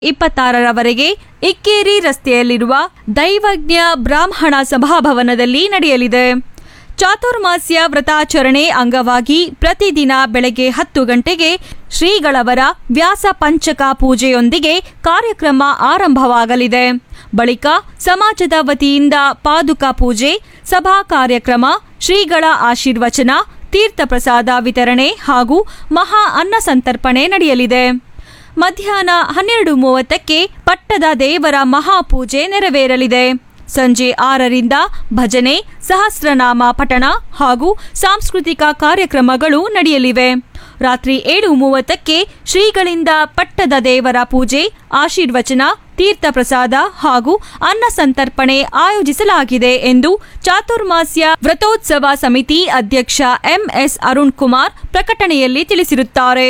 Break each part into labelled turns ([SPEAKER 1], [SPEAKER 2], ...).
[SPEAKER 1] ಇಪ್ಪತ್ತಾರರವರೆಗೆ ಇಕ್ಕೇರಿ ರಸ್ತೆಯಲ್ಲಿರುವ ದೈವಜ್ಞ ಬ್ರಾಹ್ಮಣ ಸಭಾಭವನದಲ್ಲಿ ನಡೆಯಲಿದೆ ಚಾತುರ್ಮಾಸ್ಯ ವ್ರತಾಚರಣೆ ಅಂಗವಾಗಿ ಪ್ರತಿದಿನ ಬೆಳಗ್ಗೆ ಹತ್ತು ಗಂಟೆಗೆ ಶ್ರೀಗಳವರ ವ್ಯಾಸ ಪಂಚಕ ಪೂಜೆಯೊಂದಿಗೆ ಕಾರ್ಯಕ್ರಮ ಆರಂಭವಾಗಲಿದೆ ಬಳಿಕ ಸಮಾಜದ ವತಿಯಿಂದ ಪಾದುಕಾ ಪೂಜೆ ಸಭಾ ಕಾರ್ಯಕ್ರಮ ಶ್ರೀಗಳ ಆಶೀರ್ವಚನ ತೀರ್ಥ ಪ್ರಸಾದ ವಿತರಣೆ ಹಾಗೂ ಮಹಾ ಅನ್ನ ಸಂತರ್ಪಣೆ ನಡೆಯಲಿದೆ ಮಧ್ಯಾಹ್ನ ಹನ್ನೆರಡು ಮೂವತ್ತಕ್ಕೆ ಪಟ್ಟದ ದೇವರ ಮಹಾಪೂಜೆ ನೆರವೇರಲಿದೆ ಸಂಜೆ ಆರರಿಂದ ಭಜನೆ ಸಹಸ್ರನಾಮ ಪಠಣ ಹಾಗೂ ಸಾಂಸ್ಕೃತಿಕ ಕಾರ್ಯಕ್ರಮಗಳು ನಡೆಯಲಿವೆ ರಾತ್ರಿ ಏಳು ಮೂವತ್ತಕ್ಕೆ ಶ್ರೀಗಳಿಂದ ಪಟ್ಟದ ದೇವರ ಪೂಜೆ ಆಶೀರ್ವಚನ ತೀರ್ಥ ಪ್ರಸಾದ ಹಾಗೂ ಅನ್ನ ಸಂತರ್ಪಣೆ ಆಯೋಜಿಸಲಾಗಿದೆ ಎಂದು ಚಾತುರ್ಮಾಸ್ಯ ವ್ರತೋತ್ಸವ ಸಮಿತಿ ಅಧ್ಯಕ್ಷ ಎಂಎಸ್ ಅರುಣ್ ಕುಮಾರ್ ಪ್ರಕಟಣೆಯಲ್ಲಿ ತಿಳಿಸಿರುತ್ತಾರೆ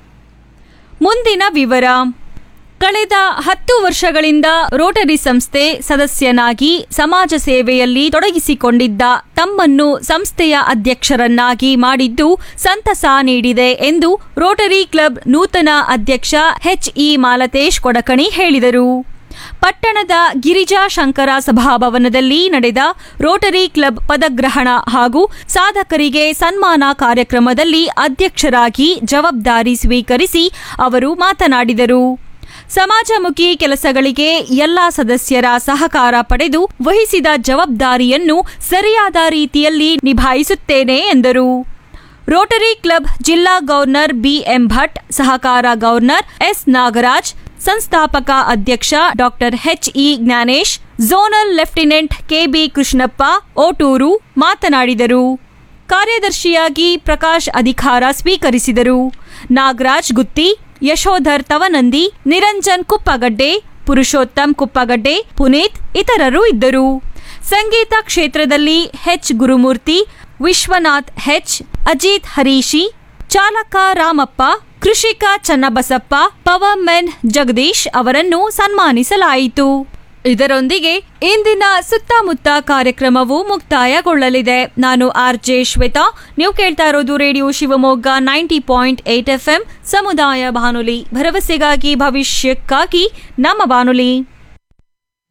[SPEAKER 1] ಮುಂದಿನ ವಿವರ ಕಳೆದ ಹತ್ತು ವರ್ಷಗಳಿಂದ ರೋಟರಿ ಸಂಸ್ಥೆ ಸದಸ್ಯನಾಗಿ ಸಮಾಜ ಸೇವೆಯಲ್ಲಿ ತೊಡಗಿಸಿಕೊಂಡಿದ್ದ ತಮ್ಮನ್ನು ಸಂಸ್ಥೆಯ ಅಧ್ಯಕ್ಷರನ್ನಾಗಿ ಮಾಡಿದ್ದು ಸಂತಸ ನೀಡಿದೆ ಎಂದು ರೋಟರಿ ಕ್ಲಬ್ ನೂತನ ಅಧ್ಯಕ್ಷ ಎಚ್ಇ ಮಾಲತೇಶ್ ಕೊಡಕಣಿ ಹೇಳಿದರು ಪಟ್ಟಣದ ಗಿರಿಜಾ ಶಂಕರ ಸಭಾಭವನದಲ್ಲಿ ನಡೆದ ರೋಟರಿ ಕ್ಲಬ್ ಪದಗ್ರಹಣ ಹಾಗೂ ಸಾಧಕರಿಗೆ ಸನ್ಮಾನ ಕಾರ್ಯಕ್ರಮದಲ್ಲಿ ಅಧ್ಯಕ್ಷರಾಗಿ ಜವಾಬ್ದಾರಿ ಸ್ವೀಕರಿಸಿ ಅವರು ಮಾತನಾಡಿದರು ಸಮಾಜಮುಖಿ ಕೆಲಸಗಳಿಗೆ ಎಲ್ಲ ಸದಸ್ಯರ ಸಹಕಾರ ಪಡೆದು ವಹಿಸಿದ ಜವಾಬ್ದಾರಿಯನ್ನು ಸರಿಯಾದ ರೀತಿಯಲ್ಲಿ ನಿಭಾಯಿಸುತ್ತೇನೆ ಎಂದರು ರೋಟರಿ ಕ್ಲಬ್ ಜಿಲ್ಲಾ ಗವರ್ನರ್ ಬಿಎಂ ಭಟ್ ಸಹಕಾರ ಗವರ್ನರ್ ಎಸ್ ನಾಗರಾಜ್ ಸಂಸ್ಥಾಪಕ ಅಧ್ಯಕ್ಷ doctor H E Jnanesh zonal lieutenant K B Krishnappa Oturu ಮಾತನಾಡಿದರು ಕಾರ್ಯದರ್ಶಿಯಾಗಿ ಪ್ರಕಾಶ್ ಅಧಿಕಾರ ಸ್ವೀಕರಿಸಿದರು ನಾಗರಾಜ್ ಗುತ್ತಿ ಯಶೋಧರ್ ತವನಂದಿ ನಿರಂಜನ್ ಕುಪ್ಪಗಡ್ಡೆ ಪುರುಷೋತ್ತಮ್ ಕುಪ್ಪಗಡ್ಡೆ ಪುನೀತ್ ಇತರರು ಇದ್ದರು ಸಂಗೀತ ಕ್ಷೇತ್ರದಲ್ಲಿ ಹೆಚ್ ಗುರುಮೂರ್ತಿ ವಿಶ್ವನಾಥ್ ಹೆಚ್ ಅಜಿತ್ ಹರೀಶಿ ಚಾಲಕ ರಾಮಪ್ಪ ಕೃಷಿಕ ಚನ್ನಬಸಪ್ಪ ಪವರ್ ಮೆನ್ ಜಗದೀಶ್ ಅವರನ್ನು ಸನ್ಮಾನಿಸಲಾಯಿತು ಇದರೊಂದಿಗೆ ಇಂದಿನ ಸುತ್ತಮುತ್ತ ಕಾರ್ಯಕ್ರಮವು ಮುಕ್ತಾಯಗೊಳ್ಳಲಿದೆ ನಾನು ಆರ್ ಜೆ ಶ್ವೇತಾ ನೀವು ಕೇಳ್ತಾ ಇರೋದು radio Shivamogga ninety point eight F M ಸಮುದಾಯ ಬಾನುಲಿ ಭರವಸೆಗಾಗಿ ಭವಿಷ್ಯಕ್ಕಾಗಿ ನಮ್ಮ ಬಾನುಲಿ